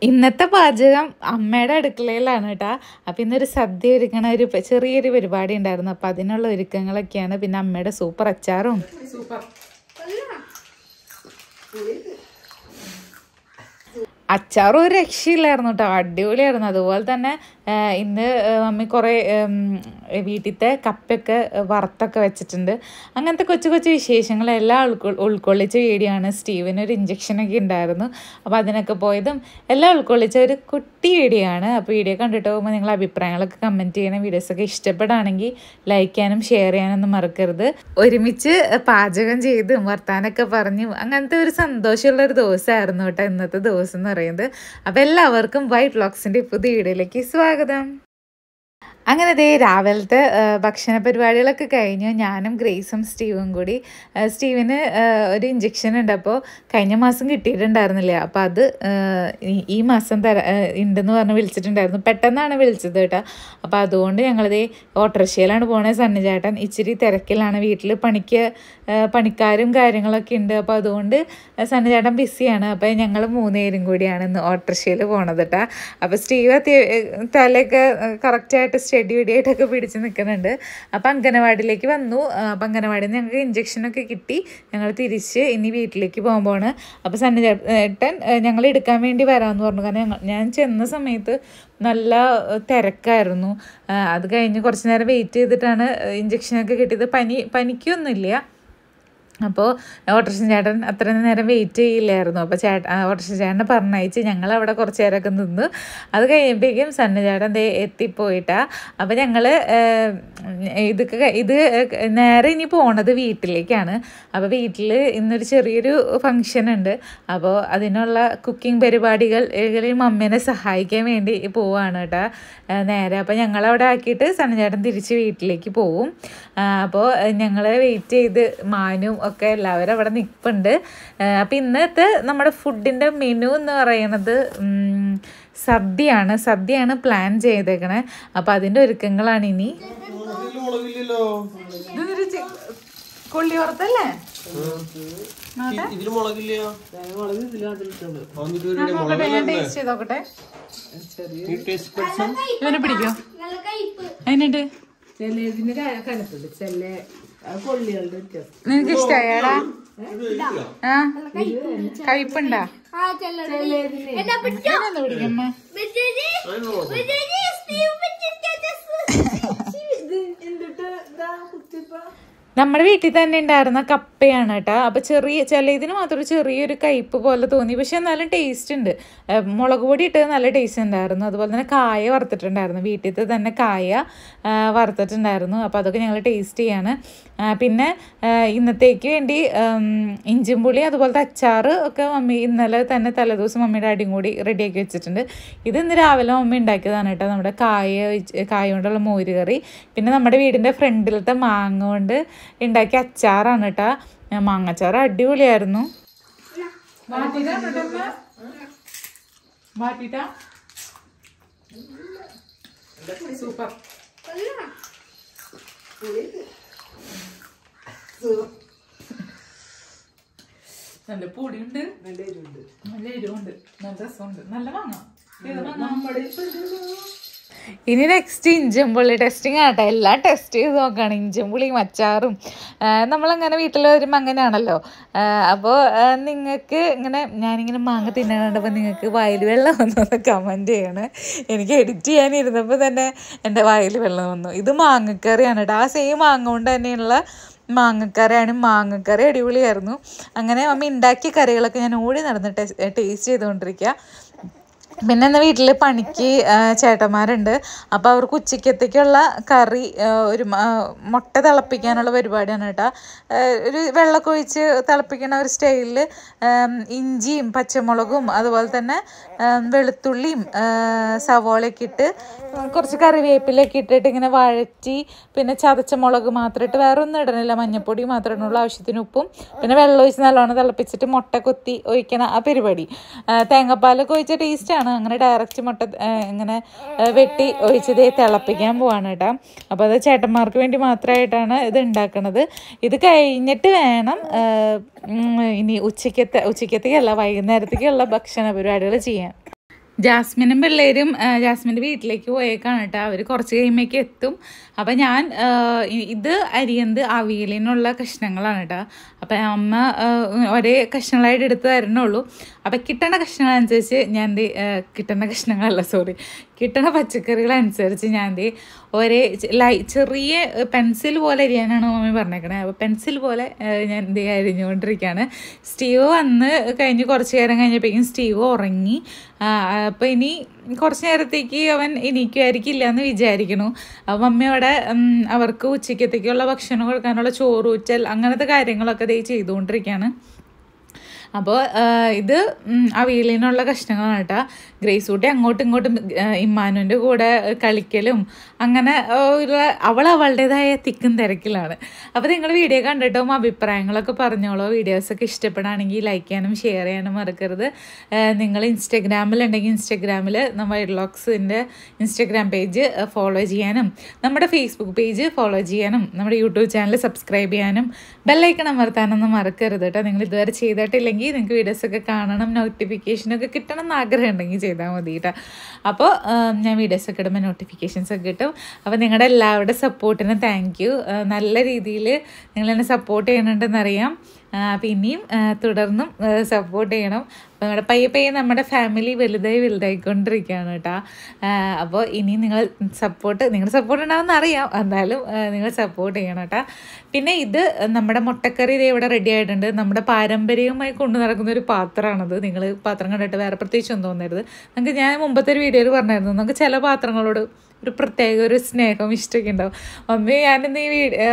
ഇന്നത്തെ പാചകം അമ്മയുടെ അടുക്കളയിലാണ് കേട്ടോ അപ്പം ഇന്നൊരു സദ്യ ഒരുക്കണ ഒരു പ- ചെറിയൊരു പരിപാടി ഉണ്ടായിരുന്നു അപ്പം അതിനുള്ള ഒരുക്കങ്ങളൊക്കെയാണ് പിന്നെ അമ്മയുടെ സൂപ്പർ അച്ചാറും സൂപ്പർ അച്ചാറും ഒരു രക്ഷയില്ലായിരുന്നു കേട്ടോ അടിപൊളിയായിരുന്നു അതുപോലെ തന്നെ ആ, ഇന്ന് ആ, മമ്മി കുറേ ഉം, വീട്ടിലത്തെ കപ്പൊക്കെ വറുത്തൊക്കെ വെച്ചിട്ടുണ്ട് അങ്ങനത്തെ കൊച്ചു കൊച്ചു വിശേഷങ്ങളെല്ലാം ഉൾക്കൊ ഉൾക്കൊള്ളിച്ച വീഡിയോ ആണ് സ്റ്റീവിന് ഒരു ഇഞ്ചക്ഷനൊക്കെ ഉണ്ടായിരുന്നു അപ്പോൾ അതിനൊക്കെ പോയതും എല്ലാം ഉൾക്കൊള്ളിച്ച ഒരു കുട്ടി വീഡിയോ ആണ് അപ്പോൾ വീഡിയോ കണ്ടിട്ട് പോകുമ്പോൾ നിങ്ങൾ അഭിപ്രായങ്ങളൊക്കെ കമൻറ്റ് ചെയ്യണം വീഡിയോസൊക്കെ ഇഷ്ടപ്പെടുകയാണെങ്കിൽ ലൈക്ക് ചെയ്യാനും ഷെയർ ചെയ്യാനൊന്നും മറക്കരുത് ഒരുമിച്ച് പാചകം ചെയ്തും വർത്താനൊക്കെ പറഞ്ഞും അങ്ങനത്തെ ഒരു സന്തോഷമുള്ള ഒരു ദിവസമായിരുന്നു കേട്ടോ ഇന്നത്തെ ദിവസം എന്ന് പറയുന്നത് അപ്പോൾ എല്ലാവർക്കും വൈറ്റ് വ്ളോഗ്സിൻ്റെ പുതിയ വീഡിയോയിലേക്ക് സ്വാഗതം അങ്ങനെ ദേ രാവിലത്തെ ആ, ഭക്ഷണ പരിപാടികളൊക്കെ കഴിഞ്ഞു ഞാനും ഗ്രേസും സ്റ്റീവും കൂടി ആ, സ്റ്റീവിന് ആ, ഒരു ഇഞ്ചക്ഷൻ ഉണ്ട് അപ്പോൾ കഴിഞ്ഞ മാസം കിട്ടിയിട്ടുണ്ടായിരുന്നില്ല അപ്പോൾ അത് ആ, ഈ- ഈ മാസം തര ആ, ഉണ്ടെന്ന് പറഞ്ഞ് വിളിച്ചിട്ടുണ്ടായിരുന്നു പെട്ടെന്നാണ് വിളിച്ചത് കേട്ടോ അപ്പോൾ അതുകൊണ്ട് ഞങ്ങളിതേ ഓട്ടോറിക്ഷയിലാണ് പോണത് സണ്ണിചേട്ടൻ ഇച്ചിരി തിരക്കിലാണ് വീട്ടിൽ പണിക്ക് ആ, പണിക്കാരും കാര്യങ്ങളൊക്കെ ഉണ്ട് അപ്പോൾ അതുകൊണ്ട് സണ്ണിചേട്ടൻ ബിസിയാണ് അപ്പോൾ ഞങ്ങൾ മൂന്നുപേരും കൂടിയാണ് ഇന്ന് ഓട്ടോറിക്ഷയിൽ പോണത് കേട്ടോ അപ്പോൾ സ്റ്റീവ് അത്യ- തലയൊക്കെ കറക്റ്റായിട്ട് സ്റ്റഡി വെടിയായിട്ടൊക്കെ പിടിച്ച് നിൽക്കുന്നുണ്ട് അപ്പോൾ അംഗനവാടിയിലേക്ക് വന്നു ആ, അപ്പോൾ അംഗനവാടിയിൽ നിന്ന് ഞങ്ങൾക്ക് ഇഞ്ചക്ഷനൊക്കെ കിട്ടി ഞങ്ങൾ തിരിച്ച് ഇനി വീട്ടിലേക്ക് പോകുമ്പോഴാണ് അപ്പോൾ സണ്ണി ചേട്ടൻ ഞങ്ങൾ എടുക്കാൻ വേണ്ടി വരാമെന്ന് പറഞ്ഞു കാരണം ഞങ്ങൾ ഞാൻ ചെന്ന സമയത്ത് നല്ല ആ, തിരക്കായിരുന്നു ആ, അത് കഴിഞ്ഞ് കുറച്ച് നേരം വെയിറ്റ് ചെയ്തിട്ടാണ് ഇഞ്ചക്ഷനൊക്കെ കിട്ടിയത് പനി പനിക്കൊന്നുമില്ല അപ്പോൾ ഓട്ടോറിക്ഷ ചേട്ടൻ അത്ര നേരം വെയിറ്റ് ചെയ്യില്ലായിരുന്നു അപ്പോൾ ചേട്ടൻ ഓട്ടോറിക്ഷ ചേട്ടനെ പറഞ്ഞയച്ച് ഞങ്ങൾ അവിടെ കുറച്ച് നേരമൊക്കെ നിന്നു അത് കഴിയുമ്പോഴേക്കും സണ്ണ ചേട്ടൻ ദേ എത്തിപ്പോയിട്ടാ അപ്പോൾ ഞങ്ങൾ ഇതൊക്കെ ക- ഇത് നേരെ ഇനി പോണത് വീട്ടിലേക്കാണ് അപ്പോൾ വീട്ടിൽ ഇന്നൊരു ചെറിയൊരു ഫങ്ഷൻ ഉണ്ട് അപ്പോൾ അതിനുള്ള കുക്കിംഗ് പരിപാടികൾ ഏതെങ്കിലും മമ്മീനെ സഹായിക്കാൻ വേണ്ടി പോവാണ് കേട്ടോ ആ, നേരെ അപ്പോൾ ഞങ്ങളവിടെ ആക്കിയിട്ട് സണ്ണചേട്ടൻ തിരിച്ച് വീട്ടിലേക്ക് പോവും അപ്പോൾ ഞങ്ങൾ വെയിറ്റ് ചെയ്ത് മാനും ഒക്കെ എല്ലാവരും അവിടെ നിൽപ്പുണ്ട് അപ്പോൾ ഇന്നത്തെ നമ്മുടെ ഫുഡിൻ്റെ മെനു എന്ന് പറയുന്നത് ഉം, സദ്യയാണ് സദ്യയാണ് പ്ലാൻ ചെയ്തേക്കണേ അപ്പോൾ അതിൻ്റെ ഒരുക്കങ്ങളാണ് ഇനി ഇതില് മുളകില്ലല്ലോ കൊള്ളി വറുത്തല്ലേ ഇതില് മുളകില്ല വന്നിട്ട് ഒരു നോക്കട്ടെ ഞാൻ ടേസ്റ്റ് ചെയ്ത് നോക്കട്ടെ ഈ ടേസ്റ്റ് പെർസൺ ഇവനെ പിടിക്കോ അതിനുണ്ട് ചിലതിന് കനത്തുണ്ട് ചില കൊള്ളികളുടെ വ്യത്യാസം നിനക്ക് ഇഷ്ടായാടാ ആ കയ്പുണ്ടാ എന്നാ പിടിക്കമ്മ എന്നിട്ട് ഇതാ കുത്തിപ്പ നമ്മുടെ വീട്ടിൽ തന്നെ ഉണ്ടായിരുന്ന കപ്പയാണ് കേട്ടോ അപ്പോൾ ചെറിയ ചില ഇതിന് മാത്രം ഒരു ചെറിയൊരു കയ്പ്പ് പോലെ തോന്നി പക്ഷെ എന്നാലും ടേസ്റ്റ് ഉണ്ട് ഏ, മുളക് പൊടി ഇട്ടത് നല്ല ടേസ്റ്റ് ഉണ്ടായിരുന്നു അതുപോലെ തന്നെ കായ വറുത്തിട്ടുണ്ടായിരുന്നു വീട്ടിലത്തെ തന്നെ കായ ആ, വറുത്തിട്ടുണ്ടായിരുന്നു അപ്പോൾ അതൊക്കെ ഞങ്ങൾ ടേസ്റ്റ് ചെയ്യാണ് ആ, പിന്നെ ആ, ഇന്നത്തേക്ക് വേണ്ടി ഉം, ഇഞ്ചും പുളി അതുപോലത്തെ അച്ചാർ ഒക്കെ മമ്മി ഇന്നലെ തന്നെ തലേദിവസം മമ്മിയുടെ അടിയും കൂടി റെഡിയാക്കി വെച്ചിട്ടുണ്ട് ഇത് ഇന്ന് രാവിലെ മമ്മി ഉണ്ടാക്കിയതാണ് കേട്ടോ നമ്മുടെ കായ വെച്ച് കായ കൊണ്ടുള്ള മോര് കറി പിന്നെ നമ്മുടെ വീടിൻ്റെ ഫ്രണ്ടിലത്തെ മാങ്ങ കൊണ്ട് ഉണ്ടാക്കിയ അച്ചാറാണ് കേട്ടോ മാങ്ങച്ചാറ് അടിപൊളിയായിരുന്നു സൂപ്പർ നല്ല പൊടിയുണ്ട് നല്ല എരിവുണ്ട് നല്ല എരിവുണ്ട് നല്ല രസമുണ്ട് നല്ല മാങ്ങ ഏത് മാങ്ങ? നമ്മുടെ ഇപ്പൊ ഇത് ഇനി നെക്സ്റ്റ് ഇഞ്ചുംപുള്ളി ടെസ്റ്റിംഗ് ആട്ടെ എല്ലാം ടെസ്റ്റ് ചെയ്ത് നോക്കുകയാണ് ഇഞ്ചുംപുളിയും അച്ചാറും ആ, നമ്മളങ്ങനെ വീട്ടിൽ വരുമ്പോൾ അങ്ങനെയാണല്ലോ അപ്പോൾ നിങ്ങൾക്ക് ഇങ്ങനെ ഞാനിങ്ങനെ മാങ്ങ തിന്നാണ്ടപ്പോൾ നിങ്ങൾക്ക് വായിൽ വെള്ളം വന്നു കമൻറ്റ് ചെയ്യണേ എനിക്ക് എഡിറ്റ് ചെയ്യാനിരുന്നപ്പോൾ തന്നെ എൻ്റെ വായിൽ വെള്ളം വന്നു ഇത് മാങ്ങക്കറിയാണ് കേട്ടോ ആ സെയിം മാങ്ങ കൊണ്ട് തന്നെയുള്ള മാങ്ങക്കറിയാണ് മാങ്ങക്കറി അടിപൊളിയായിരുന്നു അങ്ങനെ മമ്മി ഉണ്ടാക്കിയ കറികളൊക്കെ ഞാൻ ഓടി നടന്ന് ടേസ്റ്റ് ചെയ്തുകൊണ്ടിരിക്കുക പിന്നെ ഇന്ന് വീട്ടിൽ പണിക്ക് ആ, ചേട്ടന്മാരുണ്ട് അപ്പോൾ അവർക്ക് ഉച്ചക്കത്തേക്കുള്ള കറി ആ, ഒരു മ- ആ, മുട്ട തിളപ്പിക്കാനുള്ള പരിപാടിയാണ് കേട്ടോ ആ, ഒരു വെള്ളമൊക്കെ ഒഴിച്ച് തിളപ്പിക്കുന്ന ഒരു സ്റ്റൈലിൽ ഇഞ്ചിയും പച്ചമുളകും അതുപോലെ തന്നെ ആ, വെളുത്തുള്ളിയും ആ, സവോളയൊക്കെ ഇട്ട് കുറച്ച് കറിവേപ്പിലൊക്കെ ഇട്ടിട്ട് ഇങ്ങനെ വഴറ്റി പിന്നെ ചതച്ച മുളക് മാത്രം ഇട്ട് വേറെ ഒന്നും ഇടണില്ല മഞ്ഞപ്പൊടി മാത്രമേ ഇടുന്നുള്ളൂ ആവശ്യത്തിന് ഉപ്പും പിന്നെ വെള്ളം ഒഴിച്ച് നല്ലോണം തിളപ്പിച്ചിട്ട് മുട്ട കൊത്തി ഒഴിക്കണ ആ പരിപാടി ആ, തേങ്ങാപ്പാലൊക്കെ ഒഴിച്ച ടേസ്റ്റാണ് അങ്ങനെ ഡയറക്റ്റ് മുട്ട ആ, ഇങ്ങനെ ആ, വെട്ടി ഒഴിച്ചത് തിളപ്പിക്കാൻ പോവാണ് കേട്ടോ അപ്പോൾ അത് ചേട്ടന്മാർക്ക് വേണ്ടി മാത്രമായിട്ടാണ് ഇത് ഉണ്ടാക്കണത് ഇത് കഴിഞ്ഞിട്ട് വേണം ആ, ഉം, ഇനി ഉച്ചക്കത്തെ ഉച്ചക്കത്തേക്കല്ല വൈകുന്നേരത്തേക്കുള്ള ഭക്ഷണ പരിപാടികൾ ചെയ്യാൻ ജാസ്മിനും പിള്ളേരും ആ, ജാസ്മിൻ്റെ വീട്ടിലേക്ക് പോയേക്കാണ് കേട്ടോ അവർ കുറച്ച് കഴിയുമ്പോഴേക്ക് എത്തും അപ്പം ഞാൻ ആ, ഇ- ഇത് അരിയന്ത് അവിയലിനുള്ള കഷ്ണങ്ങളാണ് കേട്ടോ അപ്പം അമ്മ ആ, ഒരേ കഷ്ണങ്ങളായിട്ട് എടുത്ത് തരണുള്ളൂ അപ്പം കിട്ടണ കഷ്ണങ്ങളനുസരിച്ച് ഞാൻ ദേ, ആ, കിട്ടണ കഷ്ണങ്ങളല്ല സോറി കിട്ടണ പച്ചക്കറികളനുസരിച്ച് ഞാൻ ദേ ഒരേ ചെ- ലൈ ചെറിയ പെൻസിൽ പോലെ അരിയാനാണ് മമ്മി പറഞ്ഞേക്കണേ അപ്പോൾ പെൻസിൽ പോലെ ആ, ഞാൻ ദേ അരിഞ്ഞുകൊണ്ടിരിക്കുകയാണ് സ്റ്റീവ് വന്ന് കഴിഞ്ഞ് കുറച്ച് നേരം കഴിഞ്ഞപ്പോഴേക്കും സ്റ്റീവ് ഉറങ്ങി അപ്പോൾ ഇനി കുറച്ച് നേരത്തേക്ക് അവൻ എണീക്കുമായിരിക്കില്ല എന്ന് വിചാരിക്കണു അപ്പം മമ്മി അവിടെ ഉം, അവർക്ക് ഉച്ചക്കത്തേക്കുള്ള ഭക്ഷണം കൊടുക്കാനുള്ള ചോറൂറ്റൽ അങ്ങനത്തെ കാര്യങ്ങളൊക്കെ ദേ ചെയ്തുകൊണ്ടിരിക്കുകയാണ് അപ്പോൾ ഇത് ഉം, അവിയലിനുള്ള കഷ്ണങ്ങളാണ് കേട്ടോ ഗ്രേസ് കുട്ടി അങ്ങോട്ടും ഇങ്ങോട്ടും ഇമ്മാനുവിൻ്റെ കൂടെ കളിക്കലും അങ്ങനെ ആ, ഉള്ള അവൾ അവളുടേതായ തിക്കും തിരക്കിലാണ് അപ്പോൾ നിങ്ങൾ വീഡിയോ കണ്ടിട്ടും അഭിപ്രായങ്ങളൊക്കെ പറഞ്ഞോളൂ വീഡിയോസൊക്കെ ഇഷ്ടപ്പെടുകയാണെങ്കിൽ ലൈക്ക് ചെയ്യാനും ഷെയർ ചെയ്യാനും മറക്കരുത് നിങ്ങൾ ഇൻസ്റ്റഗ്രാമിലുണ്ടെങ്കിൽ ഇൻസ്റ്റഗ്രാമിൽ നമ്മൾ വ്ളോഗ്സിൻ്റെ ഇൻസ്റ്റഗ്രാം പേജ് ഫോളോ ചെയ്യാനും നമ്മുടെ ഫേസ്ബുക്ക് പേജ് ഫോളോ ചെയ്യാനും നമ്മുടെ യൂട്യൂബ് ചാനൽ സബ്സ്ക്രൈബ് ചെയ്യാനും ബെല്ലൈക്കൺ അമർത്താനൊന്നും മറക്കരുത് കേട്ടോ നിങ്ങൾ ഇതുവരെ ചെയ്തിട്ടില്ലെങ്കിൽ നിങ്ങൾക്ക് വീഡിയോസൊക്കെ കാണണം നോട്ടിഫിക്കേഷനൊക്കെ കിട്ടണം എന്ന് ആഗ്രഹം ഉണ്ടെങ്കിൽ ചെയ്താൽ മതി കേട്ടോ അപ്പോൾ ഞാൻ വീഡിയോസൊക്കെ ഇടുമ്പോൾ നോട്ടിഫിക്കേഷൻസ് ഒക്കെ കിട്ടും അപ്പോൾ നിങ്ങളുടെ എല്ലാവരുടെ സപ്പോർട്ടിന് താങ്ക് യു നല്ല രീതിയിൽ നിങ്ങൾ എന്നെ സപ്പോർട്ട് ചെയ്യണമെന്നറിയാം അപ്പോൾ ഇനിയും ആ, തുടർന്നും സപ്പോർട്ട് ചെയ്യണം അപ്പോൾ നമ്മുടെ പയ്യെ പയ്യെ നമ്മുടെ ഫാമിലി വലുതായി വലുതായിക്കൊണ്ടിരിക്കുകയാണ് കേട്ടോ അപ്പോൾ ഇനി നിങ്ങൾ സപ്പോർട്ട് നിങ്ങളുടെ സപ്പോർട്ട് ഉണ്ടാവുമെന്ന് അറിയാം എന്നാലും ആ, നിങ്ങൾ സപ്പോർട്ട് ചെയ്യണം കേട്ടോ പിന്നെ ഇത് നമ്മുടെ മുട്ടക്കറി ഇത് ഇവിടെ റെഡി ആയിട്ടുണ്ട് നമ്മുടെ പാരമ്പര്യവുമായി കൊണ്ടു നടക്കുന്ന ഒരു പാത്രമാണത് നിങ്ങൾ പാത്രം കണ്ടിട്ട് വേറെ പ്രത്യേകിച്ച് ഒന്നും തോന്നരുത് നമുക്ക് ഞാൻ മുമ്പത്തെ ഒരു വീഡിയോയിൽ പറഞ്ഞായിരുന്നു നമുക്ക് ചില പാത്രങ്ങളോട് ഒരു പ്രത്യേക ഒരു സ്നേഹം ഇഷ്ടമൊക്കെ ഉണ്ടാവും മമ്മി ഞാനിന്ന് ഈ വീഡിയോ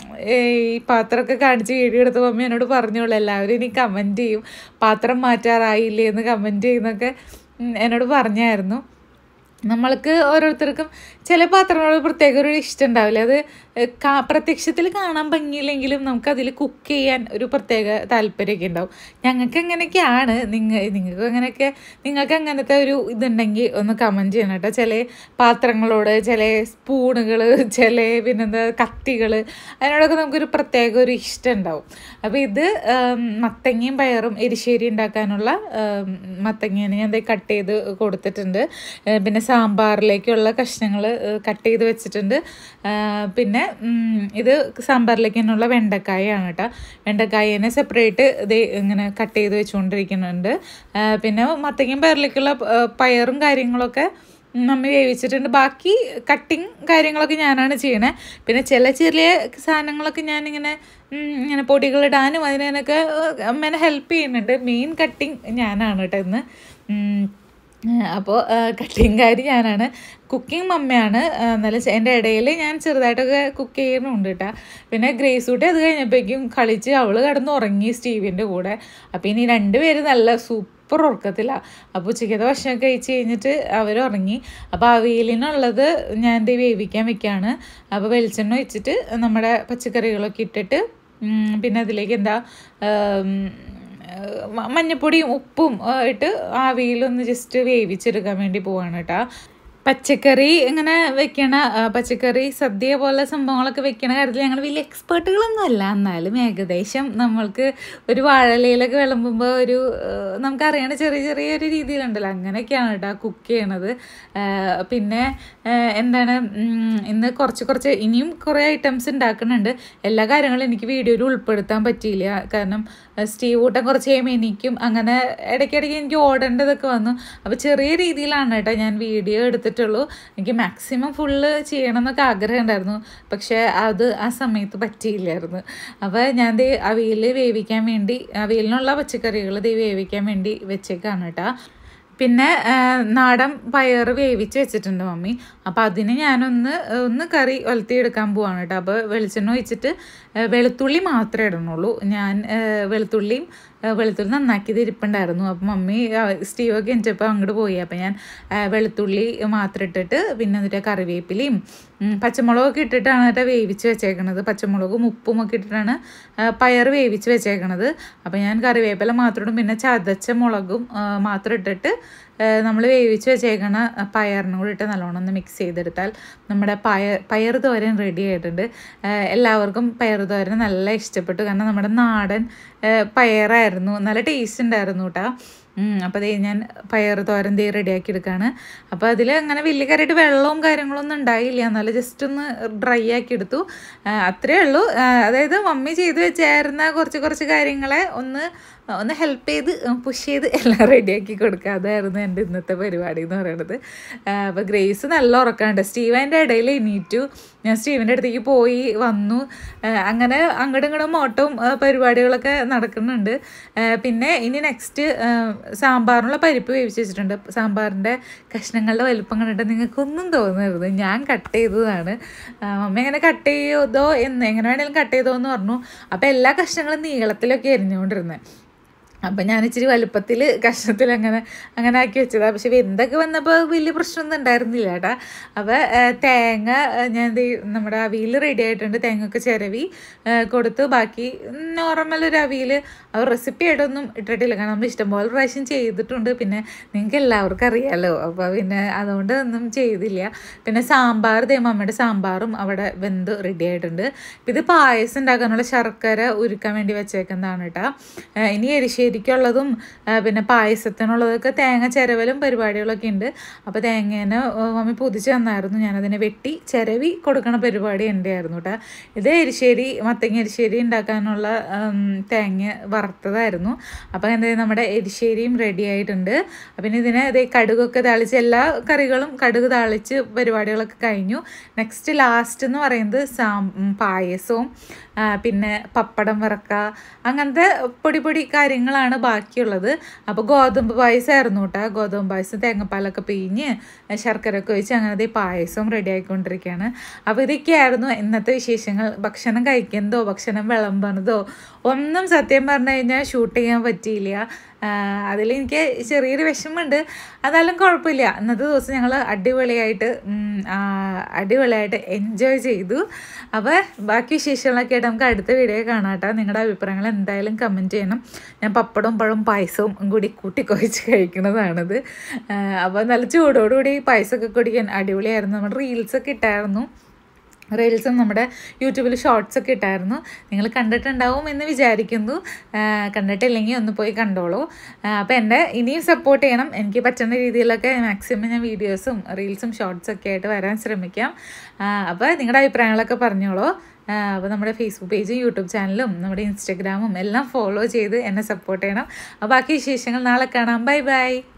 ഈ പാത്രമൊക്കെ കാണിച്ച് വീഡിയോ എടുത്ത മമ്മി എന്നോട് പറഞ്ഞോളൂ എല്ലാവരും ഇനി കമൻറ്റ് ചെയ്യും പാത്രം മാറ്റാറായില്ലേ എന്ന് കമൻറ്റ് ചെയ്യുന്നൊക്കെ ഉം, എന്നോട് പറഞ്ഞായിരുന്നു നമ്മൾക്ക് ഓരോരുത്തർക്കും ചില പാത്രങ്ങളോട് പ്രത്യേക ഒരു ഇഷ്ടം ഉണ്ടാവില്ല അത് കാ പ്രത്യക്ഷത്തിൽ കാണാൻ ഭംഗിയില്ലെങ്കിലും നമുക്ക് അതിൽ കുക്ക് ചെയ്യാൻ ഒരു പ്രത്യേക താല്പര്യമൊക്കെ ഉണ്ടാവും ഞങ്ങൾക്ക് അങ്ങനെയൊക്കെയാണ് നിങ്ങൾ നിങ്ങൾക്ക് അങ്ങനെയൊക്കെ നിങ്ങൾക്ക് അങ്ങനത്തെ ഒരു ഇതുണ്ടെങ്കിൽ ഒന്ന് കമൻറ്റ് ചെയ്യണം കേട്ടോ ചില പാത്രങ്ങളോട് ചില സ്പൂണുകൾ ചില പിന്നെന്താ കത്തികൾ അതിനോടൊക്കെ നമുക്കൊരു പ്രത്യേക ഒരു ഇഷ്ടം ഉണ്ടാവും അപ്പോൾ ഇത് ഉം, മത്തങ്ങയും പയറും എരിശ്ശേരി ഉണ്ടാക്കാനുള്ള ഉം, മത്തങ്ങയാണ് ഞാൻ ദേ കട്ട് ചെയ്ത് കൊടുത്തിട്ടുണ്ട് ഏഹ് പിന്നെ സാമ്പാറിലേക്കുള്ള കഷ്ണങ്ങൾ കട്ട് ചെയ്ത് വെച്ചിട്ടുണ്ട് ആഹ് പിന്നെ ഉം, ഇത് സാമ്പാറിലേക്ക് തന്നെയുള്ള വെണ്ടക്കായാണ് കേട്ടോ വെണ്ടക്കായനെ സെപ്പറേറ്റ് ഇത് ഇങ്ങനെ കട്ട് ചെയ്ത് വെച്ചുകൊണ്ടിരിക്കുന്നുണ്ട് ആഹ് പിന്നെ മത്തങ്ങയും പയറിലേക്കുള്ള പ- പയറും കാര്യങ്ങളൊക്കെ മമ്മി വേവിച്ചിട്ടുണ്ട് ബാക്കി കട്ടിങ് കാര്യങ്ങളൊക്കെ ഞാനാണ് ചെയ്യണേ പിന്നെ ചില ചെറിയ സാധനങ്ങളൊക്കെ ഞാനിങ്ങനെ ഉം, ഇങ്ങനെ പൊടികളിടാനും അതിനൊക്കെ അമ്മേനെ ഹെൽപ്പ് ചെയ്യുന്നുണ്ട് മെയിൻ കട്ടിങ് ഞാനാണ് കേട്ടോ ഇന്ന് ഉം, അപ്പോൾ കട്ടിങ് കാര്യം ഞാനാണ് കുക്കിംഗ് മമ്മയാണ് ആ, എന്നാലും ചെ- എൻ്റെ ഇടയിൽ ഞാൻ ചെറുതായിട്ടൊക്കെ കുക്ക് ചെയ്യുന്നുണ്ട് കേട്ടോ പിന്നെ ഗ്രേസ് ഊട്ടി അത് കഴിഞ്ഞപ്പോഴേക്കും കളിച്ച് അവൾ കിടന്ന് ഉറങ്ങി സ്റ്റീവിൻ്റെ കൂടെ അപ്പോൾ ഇനി രണ്ടുപേര് നല്ല സൂപ്പർ ഉറക്കത്തിലാണ് അപ്പോൾ ഉച്ചയ്ക്കത്തെ ഭക്ഷണം കഴിച്ച് കഴിഞ്ഞിട്ട് അവർ ഉറങ്ങി അപ്പോൾ അവിയലിനുള്ളത് ഞാൻ ഇത് വേവിക്കാൻ വെക്കുകയാണ് അപ്പോൾ വെളിച്ചെണ്ണ വെച്ചിട്ട് നമ്മുടെ പച്ചക്കറികളൊക്കെ ഇട്ടിട്ട് ഉം, പിന്നെ അതിലേക്ക് എന്താ ഉം, മ- മഞ്ഞപ്പൊടിയും ഉപ്പും ആ, ഇട്ട് ആവിയിലൊന്ന് ജസ്റ്റ് വേവിച്ചെടുക്കാൻ വേണ്ടി പോവാണ് കേട്ടോ പച്ചക്കറി ഇങ്ങനെ വെക്കണ ആ, പച്ചക്കറി സദ്യ പോലെ സംഭവങ്ങളൊക്കെ വെക്കണ കാര്യത്തിൽ ഞങ്ങൾ വലിയ എക്സ്പേർട്ടുകളൊന്നും അല്ല എന്നാലും ഏകദേശം നമ്മൾക്ക് ഒരു വാഴലയിലൊക്കെ വിളമ്പുമ്പോൾ ഒരു ആ, നമുക്കറിയണ ചെറിയ ചെറിയൊരു രീതിയിലുണ്ടല്ലോ അങ്ങനെയൊക്കെയാണ് കേട്ടോ കുക്ക് ചെയ്യണത് ആ, പിന്നെ ആ, എന്താണ് ഉം, ഇന്ന് കുറച്ച് കുറച്ച് ഇനിയും കുറേ ഐറ്റംസ് ഉണ്ടാക്കുന്നുണ്ട് എല്ലാ കാര്യങ്ങളും എനിക്ക് വീഡിയോയിൽ ഉൾപ്പെടുത്താൻ പറ്റിയില്ല കാരണം ആ, സ്റ്റീവ് കൂട്ടം കുറച്ച് കഴിയുമ്പോൾ എനിക്കും അങ്ങനെ ഇടയ്ക്കിടയ്ക്ക് എനിക്ക് ഓടേണ്ടതൊക്കെ വന്നു അപ്പോൾ ചെറിയ രീതിയിലാണ് കേട്ടോ ഞാൻ വീഡിയോ എടുത്തിട്ടുള്ളൂ എനിക്ക് മാക്സിമം ഫുള്ള് ചെയ്യണം എന്നൊക്കെ ആഗ്രഹം ഉണ്ടായിരുന്നു പക്ഷേ അത് ആ സമയത്ത് പറ്റിയില്ലായിരുന്നു അപ്പോൾ ഞാൻ ദേ അവിയൽ വേവിക്കാൻ വേണ്ടി അവിയലിനുള്ള പച്ചക്കറികൾ ദേ വേവിക്കാൻ വേണ്ടി വെച്ചേക്കാണ് കേട്ടോ പിന്നെ ആ, നാടൻ പയർ വേവിച്ച് വെച്ചിട്ടുണ്ട് മമ്മി അപ്പോൾ അതിന് ഞാനൊന്ന് ഒന്ന് കറി ഒലത്തിയെടുക്കാൻ പോവാണ് കേട്ടോ അപ്പോൾ വെളിച്ചെണ്ണ ഒഴിച്ചിട്ട് ആ, വെളുത്തുള്ളി മാത്രമേ ഇടണുള്ളൂ ഞാൻ ആ, വെളുത്തുള്ളിയും ആ, വെളുത്തുള്ളി നന്നാക്കിയത് ഇരിപ്പുണ്ടായിരുന്നു അപ്പം മമ്മി ആ, സ്റ്റീവൊക്കെ എനിച്ചപ്പോൾ അങ്ങോട്ട് പോയി അപ്പം ഞാൻ ആ, വെളുത്തുള്ളി മാത്രം ഇട്ടിട്ട് പിന്നെ എന്നിട്ട് കറിവേപ്പിലയും ഉം, പച്ചമുളകൊക്കെ ഇട്ടിട്ടാണ് കേട്ടോ വേവിച്ച് വെച്ചേക്കണത് പച്ചമുളകും ഉപ്പും ഒക്കെ ഇട്ടിട്ടാണ് ആ, പയർ വേവിച്ച് വെച്ചേക്കണത് അപ്പം ഞാൻ കറിവേപ്പില മാത്രം ഇടും പിന്നെ ചതച്ച മുളകും ആ, മാത്രം ഇട്ടിട്ട് നമ്മൾ വേവിച്ച് വെച്ചേക്കണ പയറിനും കൂടി ഇട്ട് നല്ലോണം ഒന്ന് മിക്സ് ചെയ്തെടുത്താൽ നമ്മുടെ പയർ പയർ തോരൻ റെഡി ആയിട്ടുണ്ട് ആ, എല്ലാവർക്കും പയർ തോരൻ നല്ല ഇഷ്ടപ്പെട്ടു കാരണം നമ്മുടെ നാടൻ ആ, പയറായിരുന്നു നല്ല ടേസ്റ്റ് ഉണ്ടായിരുന്നു കേട്ടോ അപ്പോൾ അതേ ഞാൻ പയർ തോരൻ തേ റെഡിയാക്കി എടുക്കുകയാണ് അപ്പോൾ അതിൽ അങ്ങനെ വലിയ കാര്യമായിട്ട് വെള്ളവും കാര്യങ്ങളൊന്നും ഉണ്ടായില്ല എന്നാലും ജസ്റ്റ് ഒന്ന് ഡ്രൈ ആക്കി എടുത്തു ആ, അത്രേ ഉള്ളൂ ആ, അതായത് മമ്മി ചെയ്തു വെച്ചായിരുന്ന കുറച്ച് കുറച്ച് കാര്യങ്ങളെ ഒന്ന് ഒന്ന് ഹെൽപ്പ് ചെയ്ത് പുഷ് ചെയ്ത് എല്ലാം റെഡിയാക്കി കൊടുക്കുക അതായിരുന്നു എൻ്റെ ഇന്നത്തെ പരിപാടി എന്ന് പറയുന്നത് അപ്പോൾ ഗ്രേസ് നല്ല ഉറക്കമുണ്ട് സ്റ്റീവൻ്റെ ഇടയിൽ എണീറ്റു ഞാൻ സ്റ്റീവൻ്റെ അടുത്തേക്ക് പോയി വന്നു ആ, അങ്ങനെ അങ്ങോട്ടും ഇങ്ങോട്ടും മോട്ടവും ആ, പരിപാടികളൊക്കെ നടക്കുന്നുണ്ട് ആ, പിന്നെ ഇനി നെക്സ്റ്റ് സാമ്പാറിനുള്ള പരിപ്പ് വേവിച്ച് വെച്ചിട്ടുണ്ട് സാമ്പാറിൻ്റെ കഷ്ണങ്ങളുടെ വലിപ്പം കണ്ടിട്ട് നിങ്ങൾക്കൊന്നും തോന്നരുത് ഞാൻ കട്ട് ചെയ്തതാണ് ആ, മമ്മി എങ്ങനെ കട്ട് ചെയ്തോ എന്ന് എങ്ങനെ വേണേലും കട്ട് ചെയ്തോ എന്ന് പറഞ്ഞു അപ്പോൾ എല്ലാ കഷ്ണങ്ങളും നീളത്തിലൊക്കെ എരിഞ്ഞുകൊണ്ടിരുന്നത് അപ്പം ഞാൻ ഇച്ചിരി വലുപ്പത്തിൽ കഷ്ണത്തിൽ അങ്ങനെ അങ്ങനെ ആക്കി വെച്ചതാണ് പക്ഷെ വെന്തൊക്കെ വന്നപ്പോൾ വലിയ പ്രശ്നമൊന്നും ഉണ്ടായിരുന്നില്ല കേട്ടാ അപ്പോൾ തേങ്ങ ആ, ഞാൻ ദേ നമ്മുടെ അവിയൽ റെഡി ആയിട്ടുണ്ട് തേങ്ങയൊക്കെ ചിരവി ആ, കൊടുത്തു ബാക്കി നോർമൽ ഒരു അവിയൽ അവർ റെസിപ്പി ആയിട്ടൊന്നും ഇട്ടിട്ടില്ല കാരണം നമ്മൾ ഇഷ്ടംപോലെ പ്രാവശ്യം ചെയ്തിട്ടുണ്ട് പിന്നെ നിങ്ങൾക്ക് എല്ലാവർക്കും അറിയാമല്ലോ അപ്പോൾ പിന്നെ അതുകൊണ്ട് ഒന്നും ചെയ്തില്ല പിന്നെ സാമ്പാർ ദേ മമ്മയുടെ സാമ്പാറും അവിടെ വെന്ത് റെഡി ആയിട്ടുണ്ട് ഇപ്പം ഇത് പായസം ഉണ്ടാക്കാനുള്ള ശർക്കര ഉരുക്കാൻ വേണ്ടി വെച്ചേക്കുന്നതാണ് കേട്ടോ ആ, ഇനി എരിശ്ശേരിക്കുള്ളതും ആ, പിന്നെ പായസത്തിനുള്ളതൊക്കെ തേങ്ങ ചിരവലും പരിപാടികളൊക്കെ ഉണ്ട് അപ്പോൾ തേങ്ങേനെ ആ, മമ്മി പൊതിച്ച് തന്നായിരുന്നു ഞാനതിനെ വെട്ടി ചിരവി കൊടുക്കണ പരിപാടി എൻ്റെ ആയിരുന്നു കേട്ടോ ഇത് എരിശ്ശേരി മത്തങ്ങ എരിശ്ശേരി ഉണ്ടാക്കാനുള്ള ഉം, തേങ്ങ വറുത്തതായിരുന്നു അപ്പോൾ എന്താ നമ്മുടെ എരിശ്ശേരിയും റെഡി ആയിട്ടുണ്ട് പിന്നെ ഇതിനെ ഇതേ കടുകൊക്കെ താളിച്ച് എല്ലാ കറികളും കടുക് താളിച്ച് പരിപാടികളൊക്കെ കഴിഞ്ഞു നെക്സ്റ്റ് ലാസ്റ്റ് എന്ന് പറയുന്നത് സാം ഉം, പായസവും ആ, പിന്നെ പപ്പടം വറക്കുക അങ്ങനത്തെ പൊടി പൊടി കാര്യങ്ങളാണ് ബാക്കിയുള്ളത് അപ്പോൾ ഗോതമ്പ് പായസമായിരുന്നു കേട്ടോ ഗോതമ്പ് പായസം തേങ്ങാപ്പാലൊക്കെ പിഴിഞ്ഞ് ശർക്കര ഒക്കെ ഒഴിച്ച് അങ്ങനത്തെ പായസവും റെഡി ആയിക്കൊണ്ടിരിക്കുകയാണ് അപ്പോൾ ഇതൊക്കെയായിരുന്നു ഇന്നത്തെ വിശേഷങ്ങൾ ഭക്ഷണം കഴിക്കുന്നതോ ഭക്ഷണം വിളമ്പണതോ ഒന്നും സത്യം പറഞ്ഞു കഴിഞ്ഞാൽ ഷൂട്ട് ചെയ്യാൻ പറ്റിയില്ല അതിലെനിക്ക് ചെറിയൊരു വിഷമമുണ്ട് അതായാലും കുഴപ്പമില്ല ഇന്നത്തെ ദിവസം ഞങ്ങൾ അടിപൊളിയായിട്ട് ഉം, ആ, അടിപൊളിയായിട്ട് എൻജോയ് ചെയ്തു അപ്പോൾ ബാക്കി വിശേഷങ്ങളൊക്കെ ആയിട്ട് നമുക്ക് അടുത്ത വീഡിയോ കാണാം കേട്ടോ നിങ്ങളുടെ അഭിപ്രായങ്ങൾ എന്തായാലും കമൻറ്റ് ചെയ്യണം ഞാൻ പപ്പടവും പഴവും പായസവും കൂടി കൂട്ടി കുഴച്ച് കഴിക്കുന്നതാണത് അപ്പോൾ നല്ല ചൂടോടുകൂടി പായസമൊക്കെ കുടിക്കാൻ അടിപൊളിയായിരുന്നു നമ്മുടെ റീൽസൊക്കെ ഇട്ടായിരുന്നു റീൽസും നമ്മുടെ യൂട്യൂബിൽ ഷോർട്സ് ഒക്കെ ഇട്ടായിരുന്നു നിങ്ങൾ കണ്ടിട്ടുണ്ടാവും എന്ന് വിചാരിക്കുന്നു ആ, കണ്ടിട്ടില്ലെങ്കിൽ ഒന്ന് പോയി കണ്ടോളൂ അപ്പോൾ എൻ്റെ ഇനിയും സപ്പോർട്ട് ചെയ്യണം എനിക്ക് പറ്റുന്ന രീതിയിലൊക്കെ മാക്സിമം ഞാൻ വീഡിയോസും റീൽസും ഷോർട്സ് ഒക്കെ ആയിട്ട് വരാൻ ശ്രമിക്കാം അപ്പോൾ നിങ്ങളുടെ അഭിപ്രായങ്ങളൊക്കെ പറഞ്ഞോളൂ അപ്പോൾ നമ്മുടെ ഫേസ്ബുക്ക് പേജും യൂട്യൂബ് ചാനലും നമ്മുടെ ഇൻസ്റ്റഗ്രാമും എല്ലാം ഫോളോ ചെയ്ത് എന്നെ സപ്പോർട്ട് ചെയ്യണം അപ്പോൾ ബാക്കി വിശേഷങ്ങൾ നാളെ കാണാം ബൈ ബൈ